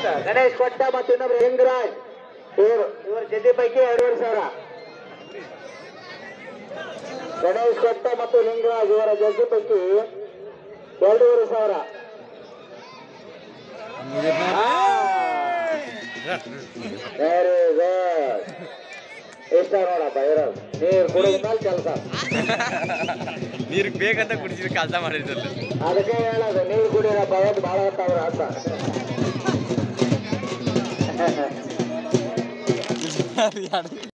ಗಣೇಶ್ ಕೊಟ್ಟ ಮತ್ತು ಇನ್ನೊಬ್ರು ಲಿಂಗರಾಜ್ ಇವರು ಇವ್ರ ಜೊತೆ ಪೈಕಿ ಎರಡೂವರೆ ಸಾವಿರ ಗಣೇಶ್ ಕೊಟ್ಟ ಮತ್ತು ಲಿಂಗರಾಜ್ ಇವರ ಜೊತೆ ಪೈಕಿ ಎರಡೂವರೆ ಸಾವಿರ ವೆರಿ ಗುಡ್ ಇಷ್ಟ ನೋಡಪ್ಪ ಇರೋದು ನೀರು ಕುಡಿದ ಮೇಲೆ ಕೆಲಸ ನೀರು ಬೇಕಂತ ಕುಡಿಸಿದ ಕೆಲಸ ಮಾಡಿದ್ದಲ್ಲ ಅದಕ್ಕೆ ಹೇಳೋದು ನೀರು ಕುಡಿಯಪ್ಪ ಎಂದು ಭಾಳ ಹೊತ್ತವ್ರ ಅಂತ